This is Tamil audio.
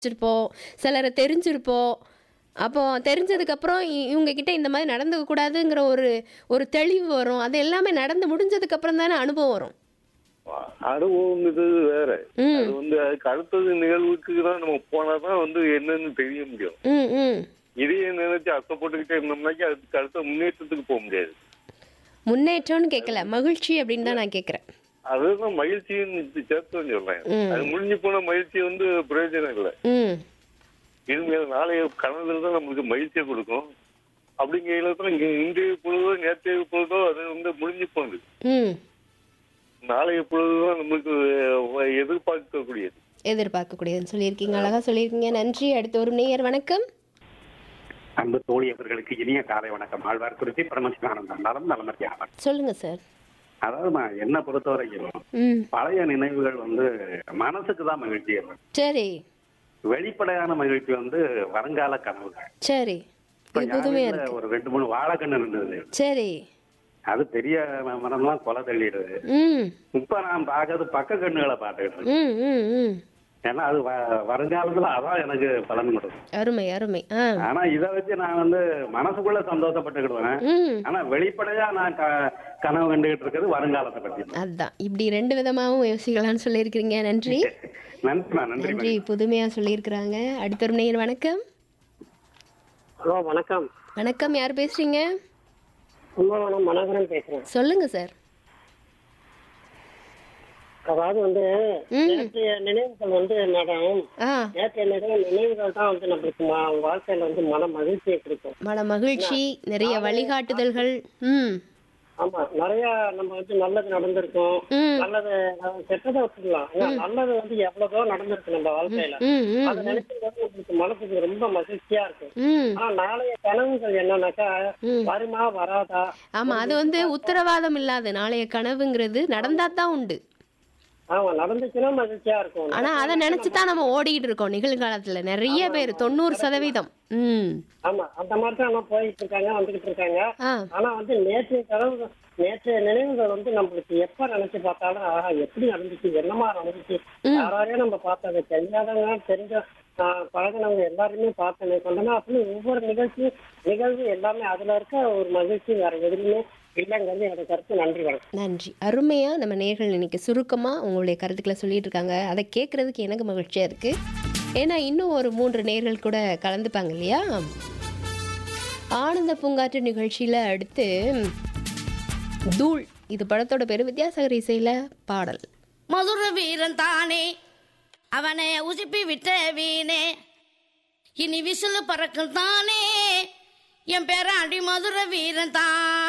வச்சிருப்போம் சிலரை தெரிஞ்சிருப்போம் அப்போ தெரிஞ்சதுக்கப்புறம் இவங்க கிட்ட இந்த மாதிரி நடந்துக்க கூடாதுங்கிற ஒரு ஒரு தெளிவு வரும் அது எல்லாமே நடந்து முடிஞ்சதுக்கு அப்புறம் தானே அனுபவம் வரும் அனுபவம் இது வேற ம். அது வந்து அதுக்கு அடுத்தது நிகழ்வுக்கு தான் நம்ம போனாதான் வந்து என்னன்னு தெரிய முடியும் ம் ம் இதையே நினைச்சு அசைப்பட்டுக்கிட்டே இருந்தோம்னாக்கி அதுக்கு அடுத்த முன்னேற்றத்துக்கு போக முடியாது முன்னேற்றம்னு கேட்கல மகிழ்ச்சி அப்படின்னு தான் நான் கேட்குறேன் அதுதான் மகிழ்ச்சின்னு சேர்த்து சொல்றேன் ம். அது முடிஞ்சு போன மகிழ்ச்சி வந்து பிரயோஜனம் இல்லை ம் இனிமேல் நாளைய கனவுல தான் நம்மளுக்கு மகிழ்ச்சியை கொடுக்கும் அப்படிங்கிற தான் இங்க இன்றைய பொழுதோ நேற்றைய பொழுதோ அது வந்து முடிஞ்சு போகுது ம் நாளைய பொழுதுதான் நம்மளுக்கு அஹ், எதிர்பார்க்கக்கூடியது எதிர்பார்க்கக்கூடியதுன்னு சொல்லியிருக்கீங்க அழகா சொல்லியிருக்கீங்க நன்றி அடுத்து ஒரு நேயர் வணக்கம் அன்பு தோழி அவர்களுக்கு இனிய காலை வணக்கம் ஆழ்வார் குறிச்சி பரமசிவானந்தம் நலம் நலமத்தியாகும் சொல்லுங்க சார் அதாவது நான் என்ன பொறுத்தவரைக்கும் ம் பழைய நினைவுகள் வந்து மனசுக்கு தான் மகிழ்ச்சி இருக்கும். சரி வெளிப்படையான மகிழ்ச்சி வந்து வருங்கால கனவுகள் சரி இப்ப இது புதுமையா யாரும் இல்ல, இருக்கு ஒரு ரெண்டு மூணு வாழைக்கண்ணு இருந்தது சரி அது பெரிய மரம்லாம் கொலை தள்ளிடுது ம் இப்ப நான் பார்க்கறது பக்க கண்ணுகளை பார்த்துக்கிட்டு இருக்கேன் ம் ம் ம் ஏன்னா அது வ- வருங்காலத்துல அதான் எனக்கு பலன் கொடுக்கும் அருமை அருமை ஆ ஆனா இதை வச்சு நான் வந்து மனசுக்குள்ள சந்தோஷப்பட்டுக்கிடுவேன் ம் ஆனா வெளிப்படையா நான் க- கனவு கண்டுகிட்டு இருக்கிறது வருங்காலத்தை பத்தி அதான் இப்படி ரெண்டு விதமாகவும் யோசிக்கலாம்னு சொல்லியிருக்கிறீங்க நன்றி நன்றிமா நன்றி நன்றி புதுமையா சொல்லியிருக்கிறாங்க அடுத்த ஒரு நேயர் வணக்கம் ஹலோ வணக்கம் வணக்கம் யார் பேசுறீங்க கும்பகோணம் மனோகரன் பேசுறேன் சொல்லுங்க சார் அதாவது வந்து ம். நேற்றைய நினைவுகள் வந்து மேடம் ஆ நேற்றைய நினைவு நினைவுகள் தான் வந்து நம்மளுக்கு ம- வாழ்க்கையில வந்து மன மகிழ்ச்சியை கொடுக்கும் மன மகிழ்ச்சி நிறைய வழிகாட்டுதல்கள் ம் ஆமா நிறைய நம்ம வந்து நல்லது நடந்திருக்கும் ம் நல்லது அஹ், கெட்டதை விட்டுக்கலாம் ஏன்னா நல்லது வந்து எவ்வளவோ நடந்திருக்கு நம்ம வாழ்க்கையில ம் ம் அதை நினைக்கும் போது நம்மளுக்கு மனசுக்கு ரொம்ப மகிழ்ச்சியா இருக்கும் ம் ஆனா நாளைய கனவுகள் என்னன்னாக்கா ம். வருமா வராதா ஆமா அது வந்து உத்தரவாதம் இல்லாத நாளைய கனவுங்கிறது நடந்தா தான் உண்டு ஆமா நடந்துச்சுன்னா மகிழ்ச்சியா இருக்கும் ஆனா அதை நினைச்சு தான் நம்ம ஓடிக்கிட்டு இருக்கோம் நிகழ்காலத்துல நிறைய பேர் தொண்ணூறு சதவீதம் ம் ஆமா அந்த மாதிரி தான் ஆனா போயிட்டு இருக்காங்க வந்துகிட்டு இருக்காங்க ஆ ஆனா வந்து நேற்றைய கனவு நேற்றைய நினைவுகள் வந்து நம்மளுக்கு எப்ப நினைச்சு பார்த்தாலும் ஆஹா எப்படி நடந்துச்சு என்னமா நடந்துச்சு யாராரையும் நம்ம பார்த்தது தெரியாதவங்க தெரிஞ்ச ஆஹ், பழகுனவங்க எல்லாருமே பார்த்தனே கொண்டனா அப்படின்னு ஒவ்வொரு நிகழ்ச்சி நிகழ்வு எல்லாமே அதுல இருக்க ஒரு மகிழ்ச்சி வேற எதுலையுமே இல்லைங்கிறது என்னோட கருத்து நன்றி வணக்கம் நன்றி அருமையா நம்ம நேர்கள் இன்னைக்கு சுருக்கமா உங்களுடைய கருத்துக்களை சொல்லிட்டு இருக்காங்க அதை கேட்கறதுக்கு எனக்கு மகிழ்ச்சியா இருக்கு ஏன்னா இன்னும் ஒரு மூன்று நேர்கள் கூட கலந்துப்பாங்க இல்லையா ஆனந்த பூங்காற்று நிகழ்ச்சியில அடுத்து தூள் இது படத்தோட பேரு வித்யாசாகர் இசையில பாடல் மதுர வீரன் தானே அவனை உசுப்பி விட்ட வீணே இனி விசிலு பறக்கும் தானே என் பேராண்டி மதுர வீரன் தானே